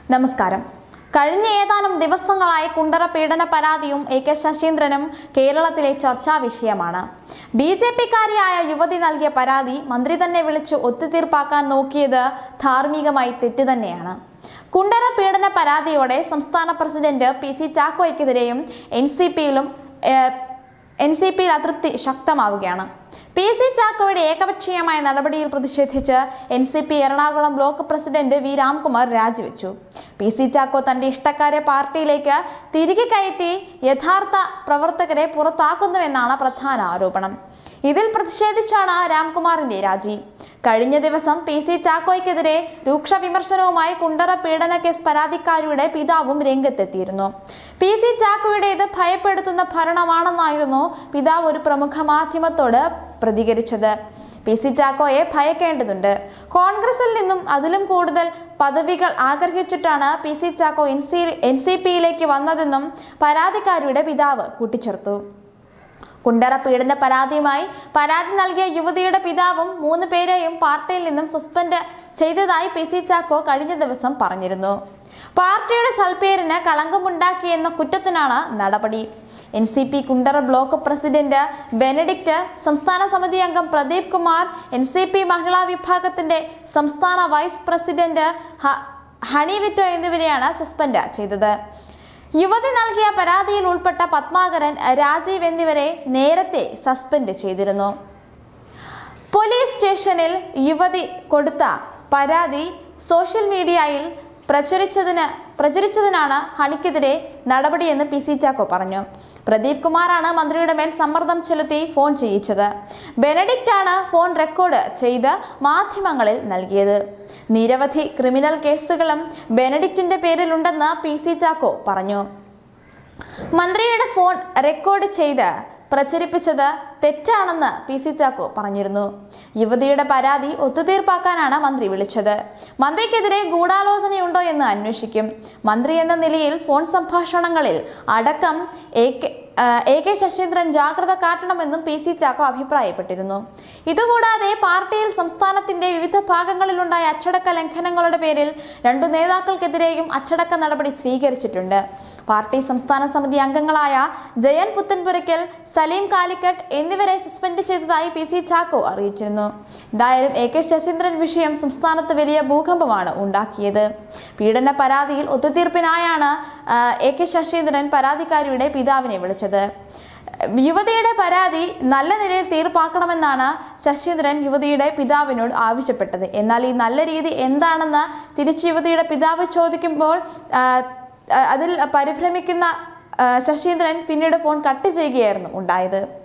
നമസ്കാരം കഴിഞ്ഞ ഏതാനും ദിവസങ്ങളായി കുണ്ടറ പീഡന പരാതിയും എ കെ ശശീന്ദ്രനും കേരളത്തിലെ ചർച്ചാ വിഷയമാണ് ബി ജെ പിക്കാരിയായ യുവതി നൽകിയ പരാതി മന്ത്രി തന്നെ വിളിച്ച് ഒത്തുതീർപ്പാക്കാൻ നോക്കിയത് ധാർമ്മികമായി തെറ്റ് തന്നെയാണ് കുണ്ടറ പീഡന പരാതിയോടെ സംസ്ഥാന പ്രസിഡന്റ് പി സി ചാക്കോയ്ക്കെതിരെയും എൻ സി പിയിലും എൻ സി പിയിൽ അതൃപ്തി ശക്തമാവുകയാണ് പി സി ചാക്കോയുടെ ഏകപക്ഷീയമായ നടപടിയിൽ പ്രതിഷേധിച്ച് N C P Ernakulam block president V Ramkumar രാജിവെച്ചു പി സി ചാക്കോ തന്റെ ഇഷ്ടക്കാരെ പാർട്ടിയിലേക്ക് തിരികെ കയറ്റി യഥാർത്ഥ പ്രവർത്തകരെ പുറത്താക്കുന്നുവെന്നാണ് പ്രധാന ആരോപണം ഇതിൽ പ്രതിഷേധിച്ചാണ് രാംകുമാറിന്റെ രാജി കഴിഞ്ഞ ദിവസം പി സി ചാക്കോയ്ക്കെതിരെ രൂക്ഷ വിമർശനവുമായി കുണ്ടറ പീഡന കേസ് പരാതിക്കാരിയുടെ പിതാവും രംഗത്തെത്തിയിരുന്നു പി സി ചാക്കോയുടേത് ഭയപ്പെടുത്തുന്ന ഭരണമാണെന്നായിരുന്നു പിതാവ് ഒരു പ്രമുഖ മാധ്യമത്തോട് പ്രതികരിച്ചത് പി സി ചാക്കോയെ ഭയക്കേണ്ടതുണ്ട് കോൺഗ്രസിൽ നിന്നും അതിലും കൂടുതൽ പദവികൾ ആഗ്രഹിച്ചിട്ടാണ് P C Chacko N C N C പിയിലേക്ക് വന്നതെന്നും പരാതിക്കാരിയുടെ പിതാവ് കൂട്ടിച്ചേർത്തു കുണ്ടറ പീഡന പരാതിയുമായി പരാതി നൽകിയ യുവതിയുടെ പിതാവും മൂന്ന് പേരെയും പാർട്ടിയിൽ നിന്നും സസ്പെൻഡ് ചെയ്തതായി പി സി ചാക്കോ കഴിഞ്ഞ ദിവസം പറഞ്ഞിരുന്നു പാർട്ടിയുടെ സൽപ്പേരിന് കളങ്കമുണ്ടാക്കിയെന്ന കുറ്റത്തിനാണ് നടപടി N C P Kundara block president Benedict സംസ്ഥാന സമിതി അംഗം Pradeep Kumar N C P മഹിളാ വിഭാഗത്തിന്റെ സംസ്ഥാന വൈസ് പ്രസിഡന്റ് ഹ- ഹണി വിറ്റോ എന്നിവരെയാണ് സസ്പെൻഡ് ചെയ്തത് യുവതി നൽകിയ പരാതിയിൽ ഉൾപ്പെട്ട പത്മാകരൻ രാജീവ് എന്നിവരെ നേരത്തെ സസ്പെൻഡ് ചെയ്തിരുന്നു പോലീസ് സ്റ്റേഷനിൽ യുവതി കൊടുത്ത പരാതി സോഷ്യൽ മീഡിയയിൽ പ്രചരിച്ചതിന് പ്രചരിച്ചതിനാണ് ഹണിക്കെതിരെ നടപടിയെന്ന് പി സി ചാക്കോ പറഞ്ഞു പ്രദീപ് കുമാറാണ് മന്ത്രിയുടെ മേൽ സമ്മർദ്ദം ചെലുത്തി ഫോൺ ചെയ്യിച്ചത് ബെനഡിക്റ്റ് ആണ് ഫോൺ റെക്കോർഡ് ചെയ്ത് മാധ്യമങ്ങളിൽ നൽകിയത് നിരവധി ക്രിമിനൽ കേസുകളും ബെനഡിക്റ്റിന്റെ പേരിലുണ്ടെന്ന് പി സി ചാക്കോ പറഞ്ഞു മന്ത്രിയുടെ ഫോൺ റെക്കോർഡ് ചെയ്ത് പ്രചരിപ്പിച്ചത് തെറ്റാണെന്ന് പി സി ചാക്കോ പറഞ്ഞിരുന്നു യുവതിയുടെ പരാതി ഒത്തുതീർപ്പാക്കാനാണ് മന്ത്രി വിളിച്ചത് മന്ത്രിക്കെതിരെ ഗൂഢാലോചനയുണ്ടോ എന്ന് അന്വേഷിക്കും മന്ത്രി എന്ന നിലയിൽ ഫോൺ സംഭാഷണങ്ങളിൽ അടക്കം എ കെ ആ, എ കെ ശശീന്ദ്രൻ ജാഗ്രത കാട്ടണമെന്നും പി സി ചാക്കോ അഭിപ്രായപ്പെട്ടിരുന്നു ഇതുകൂടാതെ പാർട്ടിയിൽ സംസ്ഥാനത്തിന്റെ വിവിധ ഭാഗങ്ങളിലുണ്ടായ അച്ചടക്ക ലംഘനങ്ങളുടെ പേരിൽ രണ്ടു നേതാക്കൾക്കെതിരെയും അച്ചടക്ക നടപടി സ്വീകരിച്ചിട്ടുണ്ട് പാർട്ടി സംസ്ഥാന സമിതി അംഗങ്ങളായ ജയൻ പുത്തൻപുരയ്ക്കൽ സലീം കാലിക്കറ്റ് എന്നിവരെ സസ്പെൻഡ് ചെയ്തതായി പി സി ചാക്കോ അറിയിച്ചിരുന്നു എന്തായാലും എ കെ ശശീന്ദ്രൻ വിഷയം സംസ്ഥാനത്ത് വലിയ ഭൂകമ്പമാണ് ഉണ്ടാക്കിയത് പീഡന പരാതിയിൽ ഒത്തുതീർപ്പിനായാണ് ആ, എ കെ ശശീന്ദ്രൻ പരാതിക്കാരിയുടെ പിതാവിനെ വിളിച്ചത് യുവതിയുടെ പരാതി നല്ല നിലയിൽ തീർപ്പാക്കണമെന്നാണ് ശശീന്ദ്രൻ യുവതിയുടെ പിതാവിനോട് ആവശ്യപ്പെട്ടത് എന്നാൽ ഈ നല്ല രീതി എന്താണെന്ന് തിരിച്ച് യുവതിയുടെ പിതാവ് ചോദിക്കുമ്പോൾ ആ, അതിൽ പരിഭ്രമിക്കുന്ന ആ, ശശീന്ദ്രൻ പിന്നീട് ഫോൺ കട്ട് ചെയ്യുകയായിരുന്നു ഉണ്ടായത്